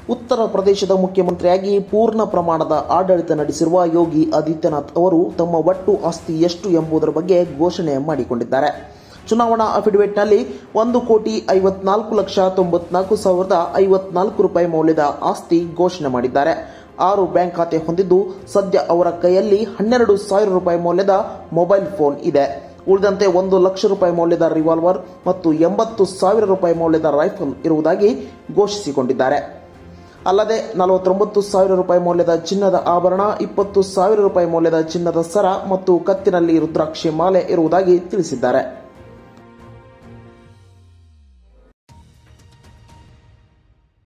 ಉತ್ತರ ಪ್ರದೇಶದ ಮುಖ್ಯಮಂತ್ರಿಯಾಗಿ ಪೂರ್ಣ ಪ್ರಮಾಣದ ಆಡಳಿತ ನಡೆಸಿರುವ ಯೋಗಿ ಆದಿತ್ಯನಾಥ್ ಅವರು ತಮ್ಮ ಒಟ್ಟು ಆಸ್ತಿ ಎಷ್ಟು ಎಂಬುದರ ಬಗ್ಗೆ ಘೋಷಣೆ ಮಾಡಿಕೊಂಡಿದ್ದಾರೆ ಚುನಾವಣಾ ಅಫಿಡವಿಟ್ನಲ್ಲಿ ಒಂದು ಕೋಟಿ ಐವತ್ನಾಲ್ಕು ಲಕ್ಷ ತೊಂಬತ್ನಾಲ್ಕು ಸಾವಿರದ ಐವತ್ನಾಲ್ಕು ರೂಪಾಯಿ ಮೌಲ್ಯದ ಆಸ್ತಿ ಘೋಷಣೆ ಮಾಡಿದ್ದಾರೆ ಆರು ಬ್ಯಾಂಕ್ ಖಾತೆ ಹೊಂದಿದ್ದು ಸದ್ಯ ಅವರ ಕೈಯಲ್ಲಿ ಹನ್ನೆರಡು ಸಾವಿರ ರೂಪಾಯಿ ಮೌಲ್ಯದ ಮೊಬೈಲ್ ಫೋನ್ ಇದೆ ಉಳಿದಂತೆ ಒಂದು ಲಕ್ಷ ರೂಪಾಯಿ ಮೌಲ್ಯದ ರಿವಾಲ್ವರ್ ಮತ್ತು ಎಂಬತ್ತು ಸಾವಿರ ರೂಪಾಯಿ ಮೌಲ್ಯದ ರೈಫಲ್ ಇರುವುದಾಗಿ ಘೋಷಿಸಿಕೊಂಡಿದ್ದಾರೆ ಅಲ್ಲದೆ ನಲವತ್ತೊಂಬತ್ತು ಸಾವಿರ ರೂಪಾಯಿ ಮೌಲ್ಯದ ಚಿನ್ನದ ಆಭರಣ ಇಪ್ಪತ್ತು ಸಾವಿರ ರೂಪಾಯಿ ಮೌಲ್ಯದ ಚಿನ್ನದ ಸರ ಮತ್ತು ಕತ್ತಿನಲ್ಲಿ ರುದ್ರಾಕ್ಷಿ ಮಾಲೆ ಇರುವುದಾಗಿ ತಿಳಿಸಿದ್ದಾರೆ